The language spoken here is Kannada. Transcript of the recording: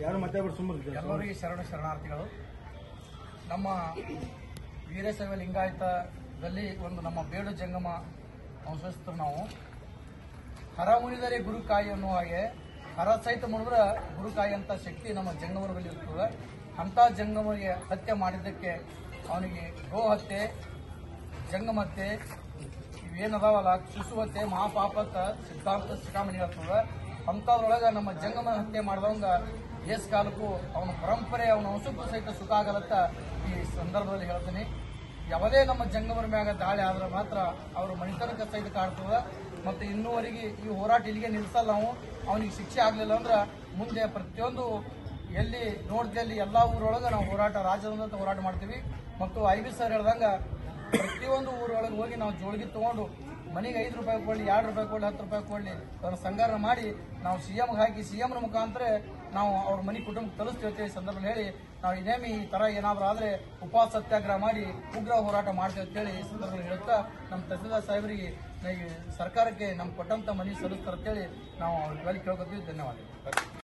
ಯಾರು ಮತ್ತೆ ಬಿಟ್ಟು ಸುಮ್ಮನೆ ಎಲ್ಲರಿಗೆ ಶರಣ ಶರಣಾರ್ಥಿಗಳು ನಮ್ಮ ವೀರಶೈವ ಲಿಂಗಾಯತದಲ್ಲಿ ಒಂದು ನಮ್ಮ ಬೇಡು ಜಂಗಮ ವಂಶಸ್ಥರು ನಾವು ಹರ ಮುನಿದರೆ ಗುರುಕಾಯಿ ಅನ್ನುವ ಹಾಗೆ ಹರ ಸಹಿತ ಮುನಿದ್ರ ಗುರುಕಾಯಿ ಅಂತ ಶಕ್ತಿ ನಮ್ಮ ಜಂಗಮರ ಬಳಿ ಇರ್ತದೆ ಅಂತ ಜಂಗಮರಿಗೆ ಹತ್ಯೆ ಮಾಡಿದ್ದಕ್ಕೆ ಅವನಿಗೆ ಗೋ ಹತ್ಯೆ ಜಂಗಮತ್ತೆ ಇವೇನದಾವಲ್ಲ ಶಿಶುವತ್ತೆ ಮಹಾಪಾಪತ್ತ ಸಿದ್ಧಾಂತ ಶಿಖಾಮಣಿ ಇರ್ತದ ಅಂಥದ್ರೊಳಗೆ ನಮ್ಮ ಜಂಗಮ ಹತ್ಯೆ ಮಾಡಿದವಂಗ ಏಸ್ ಕಾಲಕ್ಕೂ ಅವನ ಪರಂಪರೆ ಅವನ ವಂಶಕ್ಕೂ ಸಹಿತ ಸುಖ ಆಗಲತ್ತ ಈ ಸಂದರ್ಭದಲ್ಲಿ ಹೇಳ್ತೀನಿ ಯಾವುದೇ ನಮ್ಮ ಜಂಗಮರ ಮ್ಯಾಗ ದಾಳಿ ಆದ್ರೆ ಮಾತ್ರ ಅವ್ರ ಮಣಿತನಕ ಸಹಿತ ಕಾಡ್ತದ ಮತ್ತು ಇನ್ನೂವರೆಗೆ ಈ ಹೋರಾಟ ಇಲ್ಲಿಗೆ ನಿಲ್ಲಿಸಲ್ಲ ನಾವು ಅವನಿಗೆ ಶಿಕ್ಷೆ ಆಗಲಿಲ್ಲ ಅಂದ್ರೆ ಮುಂದೆ ಪ್ರತಿಯೊಂದು ಎಲ್ಲಿ ನೋಡ್ದೆ ಅಲ್ಲಿ ಎಲ್ಲಾ ಊರೊಳಗೆ ನಾವು ಹೋರಾಟ ರಾಜ್ಯದಂತ ಹೋರಾಟ ಮಾಡ್ತೀವಿ ಮತ್ತು ಐ ಬಿ ಸರ್ ಹೇಳ್ದಂಗ ಪ್ರತಿಯೊಂದು ಊರೊಳಗೆ ಹೋಗಿ ನಾವು ಜೋಳಿಗೆ ತಗೊಂಡು ಮನೆಗೆ ಐದು ರೂಪಾಯಿ ಕೊಡ್ಲಿ ಎರಡು ರೂಪಾಯಿ ಕೊಡ್ಲಿ ಹತ್ತು ರೂಪಾಯಿ ಕೊಡ್ಲಿ ಅದನ್ನ ಸಂಗಾರ ಮಾಡಿ ನಾವು ಸಿ ಎಂ ಹಾಕಿ ಸಿ ಎಂನ ಮುಖಾಂತರ ನಾವು ಅವ್ರ ಮನೆ ಕುಟುಂಬಕ್ಕೆ ತಲುಸ್ತೀವಿ ಅಂತ ಈ ಸಂದರ್ಭದಲ್ಲಿ ಹೇಳಿ ನಾವು ಇದೇಮಿ ಈ ತರ ಏನಾದ್ರೂ ಆದ್ರೆ ಉಪವಾಸ ಸತ್ಯಾಗ್ರಹ ಮಾಡಿ ಉಗ್ರ ಹೋರಾಟ ಮಾಡ್ತೀವಿ ಅಂತ ಹೇಳಿ ಈ ಸಂದರ್ಭದಲ್ಲಿ ಹೇಳುತ್ತಾ ನಮ್ಮ ತಹಸೀಲ್ದಾರ್ ಸಾಹೇಬರಿಗೆ ಈ ಸರ್ಕಾರಕ್ಕೆ ನಮ್ಮ ಕೊಟ್ಟಂತ ಮನೆ ಸಲ್ಲಿಸ್ತಾರೆ ಅಂತೇಳಿ ನಾವು ಅವ್ರ ಕೇಳ್ಕೊತೀವಿ ಧನ್ಯವಾದ